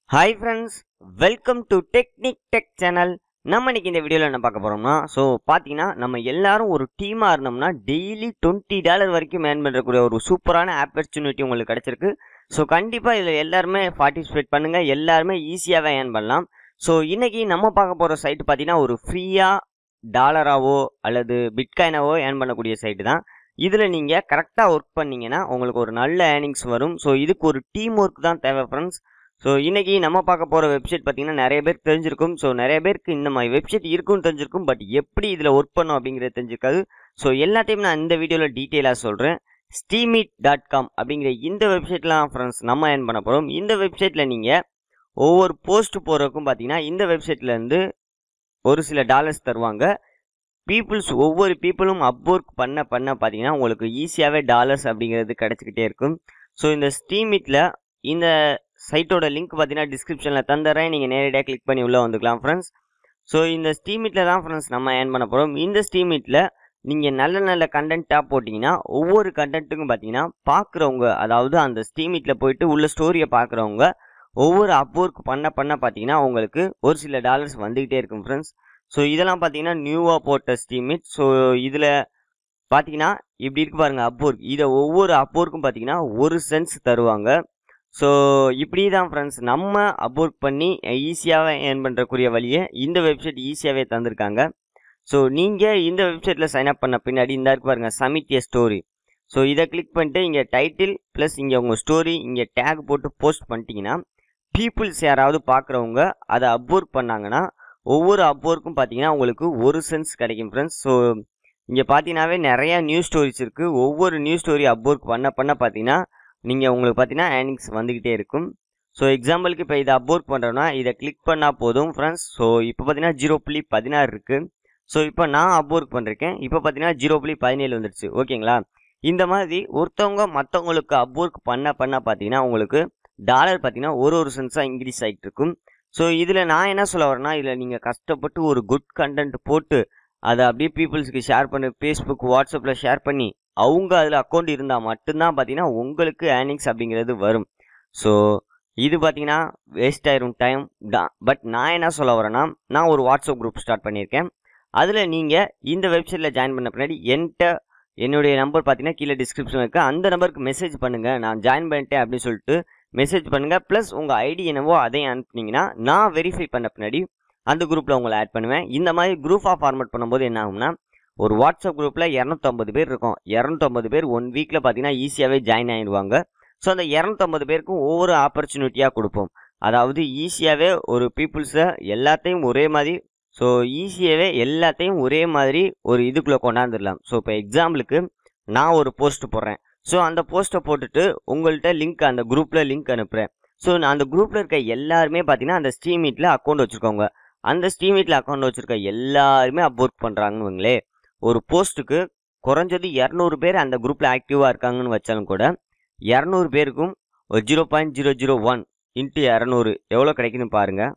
hi friends welcome to technique tech channel நம்ம இன்னைக்கு இந்த வீடியோவில் என்ன பார்க்க போகிறோம்னா ஸோ பார்த்தீங்கன்னா நம்ம எல்லாரும் ஒரு டீமாக இருந்தோம்னா டெய்லி டுவெண்ட்டி டாலர் வரைக்கும் ஏர்ன் பண்ணுறக்கூடிய ஒரு சூப்பரான ஆப்பர்ச்சுனிட்டி உங்களுக்கு கிடச்சிருக்கு ஸோ கண்டிப்பாக இதில் எல்லாருமே பார்ட்டிசிபேட் பண்ணுங்கள் எல்லாருமே ஈஸியாகவே ஏர்ன் பண்ணலாம் ஸோ இன்னைக்கு நம்ம பார்க்க போகிற சைட்டு பார்த்தீங்கன்னா ஒரு ஃப்ரீயாக டாலராவோ அல்லது பிட்காயினாவோ ஏர்ன் பண்ணக்கூடிய சைட்டு தான் இதில் நீங்கள் கரெக்டாக ஒர்க் பண்ணீங்கன்னா உங்களுக்கு ஒரு நல்ல ஏர்னிங்ஸ் வரும் ஸோ இதுக்கு ஒரு டீம் ஒர்க் தான் தேவை ஃப்ரெண்ட்ஸ் ஸோ இன்னைக்கு நம்ம பார்க்க போகிற வெப்சைட் பார்த்தீங்கன்னா நிறைய பேருக்கு தெரிஞ்சிருக்கும் ஸோ நிறைய பேருக்கு இந்த மாதிரி வெப்சைட் இருக்குன்னு தெரிஞ்சிருக்கும் பட் எப்படி இதில் ஒர்க் பண்ணும் அப்படிங்கிறது தெரிஞ்சிருக்காது ஸோ எல்லாத்தையும் நான் இந்த வீடியோவில் டீட்டெயிலாக சொல்கிறேன் ஸ்டீமீட் டாட் காம் அப்படிங்கிற இந்த வெப்சைட்லாம் ஃப்ரெண்ட்ஸ் நம்ம ஏர்ன் பண்ண போகிறோம் இந்த வெப்சைட்டில் நீங்கள் ஒவ்வொரு போஸ்ட் போகிறதுக்கும் பார்த்தீங்கன்னா இந்த வெப்சைட்லேருந்து ஒரு சில டாலர்ஸ் தருவாங்க பீப்புள்ஸ் ஒவ்வொரு பீப்புளும் அப்ஒர்க் பண்ண பண்ண பார்த்தீங்கன்னா உங்களுக்கு ஈஸியாகவே டாலர்ஸ் அப்படிங்கிறது கிடச்சிக்கிட்டே இருக்கும் ஸோ இந்த ஸ்டீமிட்டில் இந்த சைட்டோட லிங்க் பார்த்தீங்கன்னா டிஸ்கிரிப்ஷனில் தந்துடுறேன் நீங்கள் நேரடியாக கிளிக் பண்ணி உள்ளே வந்துக்கலாம் ஃப்ரெண்ட்ஸ் ஸோ இந்த ஸ்டீமிட்டில் தான் ஃப்ரெண்ட்ஸ் நம்ம ஏர்ன் பண்ண போகிறோம் இந்த ஸ்டீமிட்டில் நீங்கள் நல்ல நல்ல கண்டென்ட்டாக போட்டிங்கன்னா ஒவ்வொரு கண்டென்ட்டுக்கும் பார்த்தீங்கன்னா பார்க்குறவங்க அதாவது அந்த ஸ்டீமிட்டில் போயிட்டு உள்ள ஸ்டோரியை பார்க்குறவங்க ஒவ்வொரு அப்ஒர்க் பண்ண பண்ண பார்த்தீங்கன்னா உங்களுக்கு ஒரு சில டாலர்ஸ் வந்துக்கிட்டே இருக்கும் ஃப்ரெண்ட்ஸ் ஸோ இதெல்லாம் பார்த்தீங்கன்னா நியூவாக போட்ட ஸ்டீமிட் ஸோ இதில் பார்த்தீங்கன்னா இப்படி இருக்கு பாருங்கள் அப்ஒர்க் இதை ஒவ்வொரு அப்ஒர்க்கும் பார்த்தீங்கன்னா ஒரு சென்ஸ் தருவாங்க ஸோ இப்படி தான் ஃப்ரெண்ட்ஸ் நம்ம அப்ஒர்க் பண்ணி ஈஸியாக ஏர்ன் பண்ணுறக்குரிய வழியை இந்த வெப்சைட் ஈஸியாகவே தந்திருக்காங்க ஸோ நீங்கள் இந்த வெப்சைட்டில் சைன் அப் பண்ண பின்னாடி இந்த இருக்கு பாருங்கள் சமிட் ஏ ஸ்டோரி ஸோ இதை கிளிக் பண்ணிட்டு இங்கே டைட்டில் ப்ளஸ் இங்கே உங்கள் ஸ்டோரி இங்கே டேக் போட்டு போஸ்ட் பண்ணிட்டீங்கன்னா பீப்புள்ஸ் யாராவது பார்க்குறவங்க அதை அப்ஒர்க் பண்ணாங்கன்னா ஒவ்வொரு அப்ஒர்க்கும் பார்த்தீங்கன்னா உங்களுக்கு ஒரு சென்ஸ் கிடைக்கும் ஃப்ரெண்ட்ஸ் ஸோ இங்கே பார்த்தீங்கன்னாவே நிறையா நியூஸ் ஸ்டோரிஸ் இருக்குது ஒவ்வொரு நியூஸ் ஸ்டோரி அப்ஒர்க் பண்ண பண்ண பார்த்தீங்கன்னா நீங்கள் உங்களுக்கு பார்த்தீங்கன்னா ஏர்னிங்ஸ் வந்துக்கிட்டே இருக்கும் ஸோ எக்ஸாம்பிளுக்கு இப்போ இதை அப்ஒர்க் பண்ணுறோன்னா இதை கிளிக் பண்ணால் போதும் ஃப்ரெண்ட்ஸ் ஸோ இப்போ பார்த்தீங்கன்னா ஜீரோ புள்ளி பதினாறு இருக்குது ஸோ இப்போ நான் அப்ஒர்க் பண்ணிருக்கேன் இப்போ பார்த்தீங்கன்னா ஜீரோ புள்ளி பதினேழு வந்துடுச்சு ஓகேங்களா இந்த மாதிரி ஒருத்தவங்க மற்றவங்களுக்கு அப்ஒர்க் பண்ண பண்ண பார்த்தீங்கன்னா உங்களுக்கு டாலர் பார்த்தீங்கன்னா ஒரு ஒரு சென்ஸாக இன்க்ரீஸ் ஆகிட்டு இருக்கும் ஸோ இதில் நான் என்ன சொல்ல வரேன்னா இதில் நீங்கள் கஷ்டப்பட்டு ஒரு குட் கண்டென்ட் போட்டு அதை அப்படியே பீப்புள்ஸுக்கு ஷேர் பண்ணி ஃபேஸ்புக் வாட்ஸ்அப்பில் ஷேர் பண்ணி அவங்க அதில் அக்கௌண்ட் இருந்தால் மட்டும்தான் பார்த்தீங்கன்னா உங்களுக்கு ஏர்னிங்ஸ் அப்படிங்கிறது வரும் ஸோ இது பார்த்தீங்கன்னா வேஸ்ட் ஆயிரும் டைம் தான் பட் நான் என்ன சொல்ல வரேன்னா நான் ஒரு வாட்ஸ்அப் குரூப் ஸ்டார்ட் பண்ணியிருக்கேன் அதில் நீங்கள் இந்த வெப்சைட்டில் ஜாயின் பண்ண பின்னாடி என்கிட்ட என்னுடைய நம்பர் பார்த்தீங்கன்னா கீழே டிஸ்கிரிப்ஷன் இருக்குது அந்த நம்பருக்கு மெசேஜ் பண்ணுங்கள் நான் ஜாயின் பண்ணிட்டேன் அப்படின்னு சொல்லிட்டு மெசேஜ் பண்ணுங்கள் ப்ளஸ் உங்கள் ஐடி என்னவோ அதையும் அனுப்புனீங்கன்னா நான் வெரிஃபை பண்ண பின்னாடி அந்த குரூப்பில் உங்களை ஆட் பண்ணுவேன் இந்த மாதிரி குரூப்பாக ஃபார்மேட் பண்ணும்போது என்ன ஆகும்னா ஒரு வாட்ஸ்அப் குரூப்பில் இரநூத்தம்பது பேர் இருக்கும் இரநூத்தம்பது பேர் ஒன் வீக்கில் பார்த்தீங்கன்னா ஈஸியாகவே ஜாயின் ஆகிடுவாங்க ஸோ அந்த இரநூத்தம்பது பேருக்கும் ஒவ்வொரு ஆப்பர்ச்சுனிட்டியாக கொடுப்போம் அதாவது ஈஸியாகவே ஒரு பீப்புள்ஸை எல்லாத்தையும் ஒரே மாதிரி ஸோ ஈஸியாகவே எல்லாத்தையும் ஒரே மாதிரி ஒரு இதுக்குள்ளே கொண்டாந்துடலாம் ஸோ இப்போ எக்ஸாம்பிளுக்கு நான் ஒரு போஸ்ட் போடுறேன் ஸோ அந்த போஸ்ட்டை போட்டுட்டு உங்கள்கிட்ட லிங்க் அந்த குரூப்பில் லிங்க் அனுப்புகிறேன் ஸோ நான் அந்த குரூப்பில் இருக்க எல்லாருமே பார்த்தீங்கன்னா அந்த ஸ்டீமீட்டில் அக்கௌண்ட் வச்சுருக்கோங்க அந்த ஸ்டீமீட்டில் அக்கௌண்ட் வச்சுருக்க எல்லாருமே அப் ஒர்க் பண்ணுறாங்கன்னு வைங்களே ஒரு போஸ்ட்டுக்கு குறைஞ்சது இரநூறு பேர் அந்த குரூப்பில் ஆக்டிவாக இருக்காங்கன்னு வச்சாலும் கூட இரநூறு பேருக்கும் ஒரு zero point zero zero one into இரநூறு எவ்வளோ கிடைக்குன்னு பாருங்கள்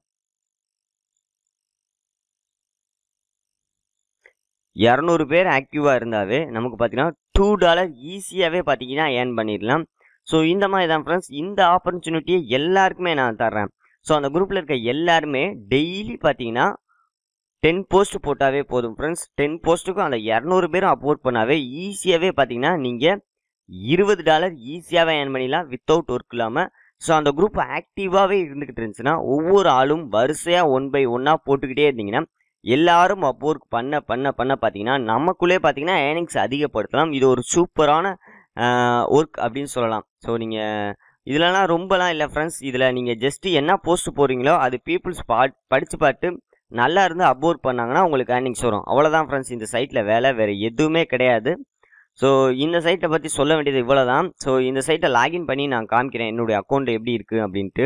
இரநூறு பேர் ஆக்டிவாக இருந்தாவே நமக்கு பார்த்தீங்கன்னா டூ டாலர் ஈஸியாகவே பார்த்தீங்கன்னா ஏர்ன் பண்ணிடலாம் ஸோ இந்த மாதிரி தான் ஃப்ரெண்ட்ஸ் இந்த ஆப்பர்ச்சுனிட்டியை எல்லாருக்குமே நான் தர்றேன் ஸோ அந்த குரூப்பில் இருக்க எல்லாருமே டெய்லி பார்த்தீங்கன்னா டென் போஸ்ட் போட்டாவே போதும் ஃப்ரெண்ட்ஸ் டென் போஸ்ட்டுக்கும் அந்த இரநூறு பேரும் அப்ஒர்க் பண்ணாவே ஈஸியாகவே பார்த்தீங்கன்னா நீங்கள் இருபது டாலர் ஈஸியாகவே ஏர்ன் பண்ணிடலாம் வித்தவுட் ஒர்க் இல்லாமல் ஸோ அந்த குரூப் ஆக்டிவாகவே இருந்துக்கிட்டு இருந்துச்சுன்னா ஒவ்வொரு ஆளும் வரிசையாக ஒன் பை ஒன்னாக போட்டுக்கிட்டே இருந்தீங்கன்னா எல்லாரும் அப்ஒர்க் பண்ண பண்ண பண்ண பார்த்தீங்கன்னா நமக்குள்ளே பார்த்தீங்கன்னா ஏர்னிங்ஸ் அதிகப்படுத்தலாம் இது ஒரு சூப்பரான ஒர்க் அப்படின்னு சொல்லலாம் ஸோ நீங்கள் இதுலலாம் ரொம்பலாம் இல்லை ஃப்ரெண்ட்ஸ் இதில் நீங்கள் ஜஸ்ட்டு என்ன போஸ்ட் போடுறீங்களோ அது பீப்புள்ஸ் பா படித்து பார்த்து நல்லா இருந்து அப்ஒர்க் பண்ணாங்கன்னா உங்களுக்கு ஏர்னிங்ஸ் வரும் அவ்வளோதான் ஃப்ரெண்ட்ஸ் இந்த சைட்டில் வேலை வேறு எதுவுமே கிடையாது ஸோ இந்த சைட்டை பற்றி சொல்ல வேண்டியது இவ்வளோ தான் ஸோ இந்த சைட்டை லாகின் பண்ணி நான் காமிக்கிறேன் என்னுடைய அக்கௌண்ட் எப்படி இருக்குது அப்படின்ட்டு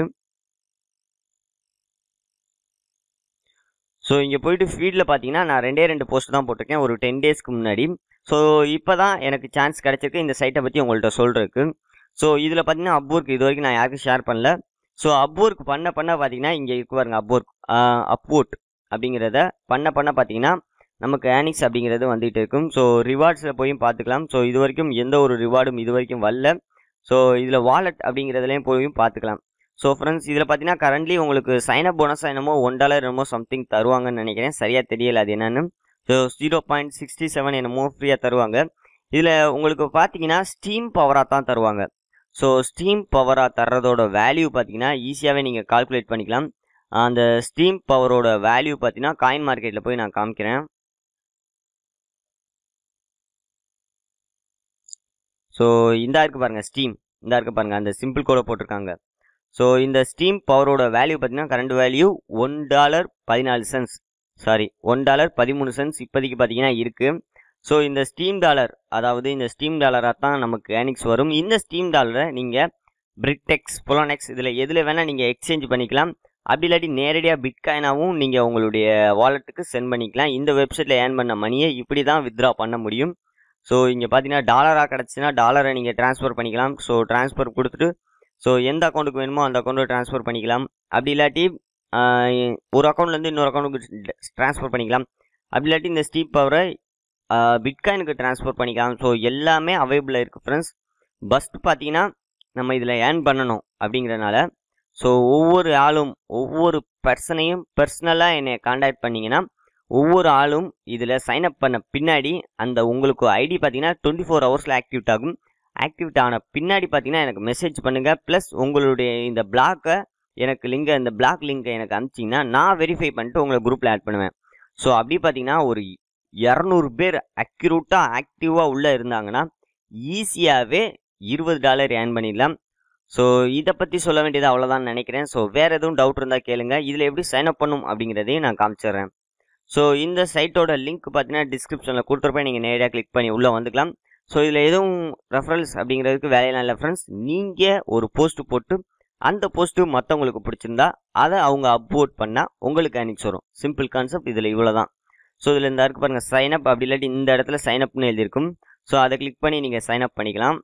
ஸோ இங்கே போயிட்டு ஃபீல்டில் பார்த்தீங்கன்னா நான் ரெண்டே ரெண்டு போஸ்ட் தான் போட்டிருக்கேன் ஒரு டென் டேஸ்க்கு முன்னாடி ஸோ இப்போ தான் எனக்கு சான்ஸ் கிடச்சிருக்கு இந்த சைட்டை பற்றி உங்கள்கிட்ட சொல்கிறதுக்கு ஸோ இதில் பார்த்தீங்கன்னா அப்ஒர்க் இது வரைக்கும் நான் யாருக்கும் ஷேர் பண்ணல ஸோ அப்ஒர்க் பண்ண பண்ண பார்த்தீங்கன்னா இங்கே இருக்கு பாருங்க அப்ஒர்க் அப்வோட் அப்படிங்கிறத பண்ண பண்ண பார்த்தீங்கன்னா நமக்கு ஏர்னிங்ஸ் அப்படிங்கிறது வந்துகிட்டு இருக்கும் ஸோ ரிவார்ட்ஸில் போயும் பார்த்துக்கலாம் ஸோ இது வரைக்கும் எந்த ஒரு ரிவார்டும் இது வரைக்கும் வரல ஸோ இதில் வாலெட் அப்படிங்கிறதுலையும் போயும் பார்த்துக்கலாம் ஸோ ஃப்ரெண்ட்ஸ் இதில் பார்த்தீங்கன்னா கரண்ட்லி உங்களுக்கு சைனப் போனஸ் என்னமோ ஒன் டாலர் என்னமோ சம்திங் தருவாங்கன்னு நினைக்கிறேன் சரியாக தெரியல அது என்னன்னு so zero point sixty seven என்னமோ ஃப்ரீயாக தருவாங்க இதில் உங்களுக்கு பார்த்தீங்கன்னா ஸ்டீம் பவராக தான் தருவாங்க ஸோ ஸ்டீம் பவராக தர்றதோட வேல்யூ பார்த்தீங்கன்னா ஈஸியாகவே நீங்கள் கால்குலேட் பண்ணிக்கலாம் அந்த ஸ்டீம் பவரோட வேல்யூ பார்த்தீங்கன்னா காயின் மார்க்கெட்டில் போய் நான் காமிக்கிறேன் ஸோ இந்த இருக்கு பாருங்க ஸ்டீம் இந்த இருக்கு பாருங்க அந்த சிம்பிள் கோட போட்டிருக்காங்க ஸோ இந்த ஸ்டீம் பவரோட வேல்யூ பார்த்தீங்கன்னா கரண்ட் வேல்யூ ஒன் டாலர் பதினாலு சென்ஸ் சாரி ஒன் டாலர் பதிமூணு சென்ஸ் இப்போதைக்கு பார்த்தீங்கன்னா இருக்கு ஸோ இந்த ஸ்டீம் டாலர் அதாவது இந்த ஸ்டீம் டாலராக தான் நமக்கு ஏர்னிங்ஸ் வரும் இந்த ஸ்டீம் டாலரை நீங்கள் பிரிக்டெக்ஸ் பொலானெக்ஸ் இதில் எதில் வேணால் நீங்கள் எக்ஸ்சேஞ்ச் பண்ணிக்கலாம் அப்படி இல்லாட்டி நேரடியாக பிட்காயினாகவும் நீங்கள் உங்களுடைய வாலெட்டுக்கு சென்ட் பண்ணிக்கலாம் இந்த வெப்சைட்டில் ஏர்ன் பண்ண மணியை இப்படி தான் வித்ட்ரா பண்ண முடியும் ஸோ இங்கே பார்த்தீங்கன்னா டாலராக கிடச்சுன்னா டாலரை நீங்கள் ட்ரான்ஸ்ஃபர் பண்ணிக்கலாம் ஸோ ட்ரான்ஸ்ஃபர் கொடுத்துட்டு ஸோ எந்த அக்கௌண்ட்டுக்கு வேணுமோ அந்த அக்கௌண்ட்டை ட்ரான்ஸ்ஃபர் பண்ணிக்கலாம் அப்படி இல்லாட்டி ஆஹ், ஒரு அக்கௌண்ட்லேருந்து இன்னொரு அக்கௌண்ட்டுக்கு ட்ரான்ஸ்ஃபர் பண்ணிக்கலாம் அப்படி இல்லாட்டி இந்த ஸ்டீப் பவரை பிட்காயினுக்கு ட்ரான்ஸ்ஃபர் பண்ணிக்கலாம் ஸோ எல்லாமே அவைபிளாக இருக்குது ஃப்ரெண்ட்ஸ் பஸ்ட் பார்த்தீங்கன்னா நம்ம இதில் ஏர்ன் பண்ணணும் அப்படிங்கிறனால ஸோ ஒவ்வொரு ஆளும் ஒவ்வொரு பர்சனையும் பர்சனலாக என்னை காண்டாக்ட் பண்ணிங்கன்னா ஒவ்வொரு ஆளும் இதில் சைன்அப் பண்ண பின்னாடி அந்த உங்களுக்கு ஐடி பார்த்தீங்கன்னா டுவெண்ட்டி ஃபோர் ஹவர்ஸில் ஆக்டிவேட் ஆகும் ஆக்டிவேட் ஆன பின்னாடி பார்த்தீங்கன்னா எனக்கு மெசேஜ் பண்ணுங்கள் ப்ளஸ் உங்களுடைய இந்த பிளாக்கை எனக்கு லிங்கை இந்த பிளாக் லிங்கை எனக்கு அனுப்பிச்சிங்கன்னா நான் வெரிஃபை பண்ணிட்டு உங்களை குரூப்பில் ஆட் பண்ணுவேன் ஸோ அப்படி பார்த்தீங்கன்னா ஒரு இரநூறு பேர் அக்யூரேட்டாக ஆக்டிவாக உள்ளே இருந்தாங்கன்னா ஈஸியாகவே இருபது டாலர் ஏர்ன் பண்ணிடலாம் ஸோ இதை பற்றி சொல்ல வேண்டியது அவ்வளோதான் நினைக்கிறேன் ஸோ வேறு எதுவும் டவுட் இருந்தால் கேளுங்க இதில் எப்படி சைன் அப் பண்ணும் அப்படிங்கிறதையும் நான் காமிச்சிடுறேன் ஸோ இந்த சைட்டோட லிங்க் பார்த்தீங்கன்னா டிஸ்கிரிப்ஷனில் கொடுத்துருப்பேன் நீங்கள் நேரடியாக கிளிக் பண்ணி உள்ளே வந்துக்கலாம் ஸோ இதில் எதுவும் ரெஃபரன்ஸ் அப்படிங்கிறதுக்கு வேலையெல்லாம் இல்லை ஃப்ரெண்ட்ஸ் நீங்கள் ஒரு போஸ்ட் போட்டு அந்த போஸ்ட்டு மற்றவங்களுக்கு பிடிச்சிருந்தா அதை அவங்க அப்லோட் பண்ணால் உங்களுக்கு அன்னைக்கு வரும் சிம்பிள் கான்செப்ட் இதில் இவ்வளோ தான் ஸோ இதில் இந்த இருக்கு பாருங்கள் சைன் அப் அப்படி இல்லாட்டி இந்த இடத்துல சைன் அப்னு எழுதியிருக்கும் ஸோ அதை கிளிக் பண்ணி நீங்கள் சைன் அப் பண்ணிக்கலாம்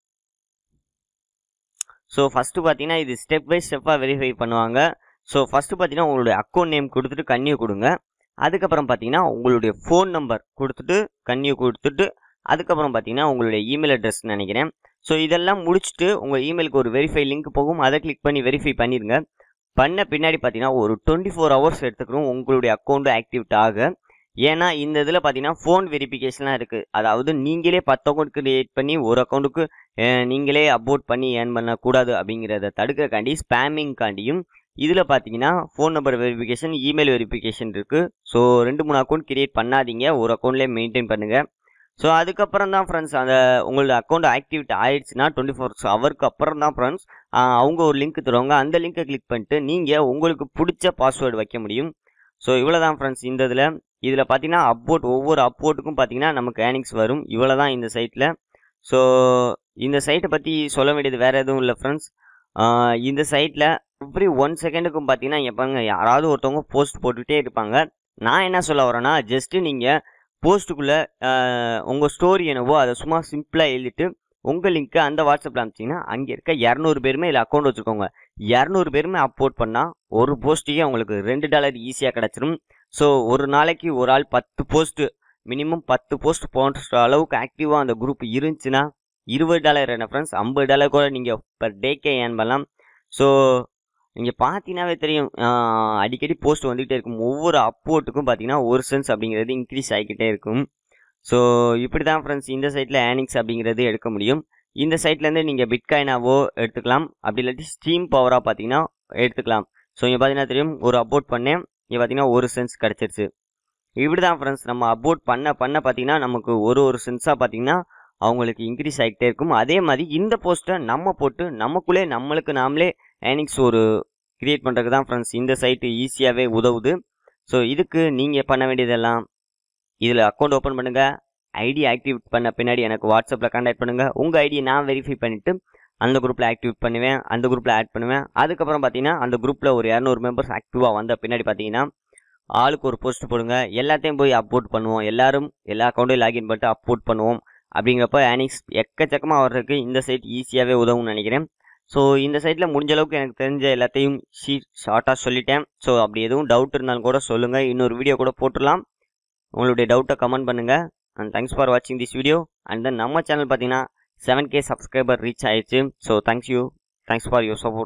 ஸோ ஃபஸ்ட்டு பார்த்தீங்கன்னா இது ஸ்டெப் பை ஸ்டெப்பாக வெரிஃபை பண்ணுவாங்க ஸோ ஃபஸ்ட்டு பார்த்தீங்கன்னா உங்களுடைய அக்கௌண்ட் நேம் கொடுத்துட்டு கன்னியூ கொடுங்க அதுக்கப்புறம் பார்த்தீங்கன்னா உங்களுடைய ஃபோன் நம்பர் கொடுத்துட்டு கன்னியூ கொடுத்துட்டு அதுக்கப்புறம் பார்த்தீங்கன்னா உங்களுடைய இமெயில் அட்ரஸ் நினைக்கிறேன் ஸோ இதெல்லாம் முடிச்சுட்டு உங்கள் இமெயிலுக்கு ஒரு வெரிஃபை லிங்க் போகும் அதை கிளிக் பண்ணி வெரிஃபை பண்ணிடுங்க பண்ண பின்னாடி பார்த்தீங்கன்னா ஒரு டுவெண்ட்டி ஃபோர் ஹவர்ஸ் எடுத்துக்கணும் உங்களுடைய அக்கௌண்ட் ஆக்டிவேட் ஆக ஏன்னா இந்த இதில் பார்த்தீங்கன்னா ஃபோன் வெரிஃபிகேஷன்லாம் இருக்குது அதாவது நீங்களே பத்து அக்கௌண்ட் கிரியேட் பண்ணி ஒரு அக்கௌண்ட்டுக்கு நீங்களே அப்லோட் பண்ணி ஏர்ன் பண்ணக்கூடாது அப்படிங்கிறத தடுக்கிறக்காண்டி ஸ்பேமிங்காண்டியும் இதில் பார்த்தீங்கன்னா phone number verification email verification இருக்குது ஸோ ரெண்டு மூணு அக்கௌண்ட் கிரியேட் பண்ணாதீங்க ஒரு அக்கௌண்ட்லேயே மெயின்டைன் பண்ணுங்கள் ஸோ அதுக்கப்புறம் தான் ஃப்ரெண்ட்ஸ் அந்த உங்களோட அக்கௌண்ட் ஆக்டிவேட் ஆயிடுச்சுன்னா டுவெண்ட்டி ஃபோர் ஹவருக்கு அப்புறம் தான் ஃப்ரெண்ட்ஸ் அவங்க ஒரு லிங்க் தருவாங்க அந்த லிங்கை கிளிக் பண்ணிட்டு நீங்கள் உங்களுக்கு பிடிச்ச பாஸ்வேர்டு வைக்க முடியும் ஸோ இவ்வளோ தான் ஃப்ரெண்ட்ஸ் இந்த இதில் இதில் பார்த்தீங்கன்னா அப்வோட் ஒவ்வொரு அப்வோட்டுக்கும் பார்த்தீங்கன்னா நமக்கு ஏர்னிங்ஸ் வரும் இவ்வளோ தான் இந்த சைட்டில் ஸோ இந்த சைட்டை பற்றி சொல்ல வேண்டியது வேறு எதுவும் இல்லை ஃப்ரெண்ட்ஸ் இந்த சைட்டில் எவ்ரி ஒன் செகண்டுக்கும் பார்த்தீங்கன்னா எப்போங்க யாராவது ஒருத்தவங்க போஸ்ட் போட்டுகிட்டே இருப்பாங்க நான் என்ன சொல்ல வரேன்னா ஜஸ்ட்டு நீங்கள் போஸ்ட்டுக்குள்ளே உங்கள் ஸ்டோரி என்னவோ அதை சும்மா சிம்பிளாக எழுதிட்டு உங்கள் லிங்க்கு அந்த வாட்ஸ்அப்பில் அனுப்பிச்சிங்கன்னா அங்கே இருக்க இரநூறு பேருமே இதில் அக்கௌண்ட் வச்சுக்கோங்க இரநூறு பேருமே அப்லோட் பண்ணால் ஒரு போஸ்ட்டுக்கே உங்களுக்கு ரெண்டு டாலர் ஈஸியாக கிடச்சிரும் ஸோ ஒரு நாளைக்கு ஒரு ஆள் பத்து போஸ்ட்டு மினிமம் பத்து போஸ்ட் போன்ற அளவுக்கு ஆக்டிவாக அந்த குரூப் இருந்துச்சுன்னா இருபது டாலர் என்ன ஃப்ரெண்ட்ஸ் ஐம்பது டாலர் கூட நீங்கள் பர் டேக்கே ஏர்ன் பண்ணலாம் ஸோ நீங்கள் பார்த்தீங்கன்னாவே தெரியும் ஆஹ் அடிக்கடி போஸ்ட் வந்துகிட்டே இருக்கும் ஒவ்வொரு அப்போட்டுக்கும் பார்த்தீங்கன்னா ஒரு சென்ஸ் அப்படிங்கிறது இன்க்ரீஸ் ஆகிக்கிட்டே இருக்கும் ஸோ இப்படி தான் ஃப்ரெண்ட்ஸ் இந்த சைட்டில் ஏர்னிங்ஸ் அப்படிங்கிறது எடுக்க முடியும் இந்த சைட்லேருந்து நீங்கள் பிட்காயினாவோ எடுத்துக்கலாம் அப்படி இல்லாட்டி ஸ்டீம் பவராக பார்த்தீங்கன்னா எடுத்துக்கலாம் ஸோ இங்கே பார்த்தீங்கன்னா தெரியும் ஒரு அப்லோட் பண்ணேன் இங்கே பார்த்தீங்கன்னா ஒரு சென்ஸ் கிடச்சிருச்சு இப்படி தான் ஃப்ரெண்ட்ஸ் நம்ம அப்லோட் பண்ண பண்ண பார்த்தீங்கன்னா நமக்கு ஒரு ஒரு சென்ஸாக பார்த்தீங்கன்னா அவங்களுக்கு இன்க்ரீஸ் ஆகிட்டே இருக்கும் அதே மாதிரி இந்த போஸ்ட்டை நம்ம போட்டு நமக்குள்ளே நம்மளுக்கு நாமளே ஏர்னிங்ஸ் ஒரு கிரியேட் பண்ணுறதுக்கு தான் ஃப்ரெண்ட்ஸ் இந்த சைட்டு ஈஸியாகவே உதவுது ஸோ இதுக்கு நீங்கள் பண்ண வேண்டியதெல்லாம் இதில் அக்கௌண்ட் ஓப்பன் பண்ணுங்கள் ஐடி ஆக்டிவேட் பண்ண பின்னாடி எனக்கு வாட்ஸ்அப்பில் கான்டாக்ட் பண்ணுங்கள் உங்கள் ஐடியை நான் வெரிஃபை பண்ணிவிட்டு அந்த குரூப்பில் ஆக்டிவேட் பண்ணுவேன் அந்த குரூப்பில் ஆட் பண்ணுவேன் அதுக்கப்புறம் பார்த்தீங்கன்னா அந்த குரூப்பில் ஒரு இரநூறு மெம்பர்ஸ் ஆக்டிவாக வந்த பின்னாடி பார்த்தீங்கன்னா ஆளுக்கு ஒரு போஸ்ட் போடுங்க எல்லாத்தையும் போய் அப்லோட் பண்ணுவோம் எல்லாரும் எல்லா அக்கௌண்ட்டையும் லாகின் பண்ணிட்டு அப்லோட் பண்ணுவோம் அப்படிங்கிறப்ப ஏர்னிங்ஸ் எக்கச்சக்கமாக வர்றதுக்கு இந்த சைட் ஈஸியாகவே உதவும்னு நினைக்கிறேன் ஸோ இந்த சைட்டில் முடிஞ்ச அளவுக்கு எனக்கு தெரிஞ்ச எல்லாத்தையும் ஷீ ஷார்ட்டாக சொல்லிட்டேன் ஸோ அப்படி எதுவும் டவுட் இருந்தாலும் கூட சொல்லுங்கள் இன்னொரு வீடியோ கூட போட்டுடலாம் உங்களுடைய டவுட்டை கமெண்ட் பண்ணுங்கள் அண்ட் தேங்க்ஸ் ஃபார் வாட்சிங் திஸ் வீடியோ அண்ட் தென் நம்ம சேனல் பார்த்தீங்கன்னா செவன் கே சப்ஸ்கிரைபர் ரீச் ஆயிடுச்சு so thanks you thanks for your support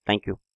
thank you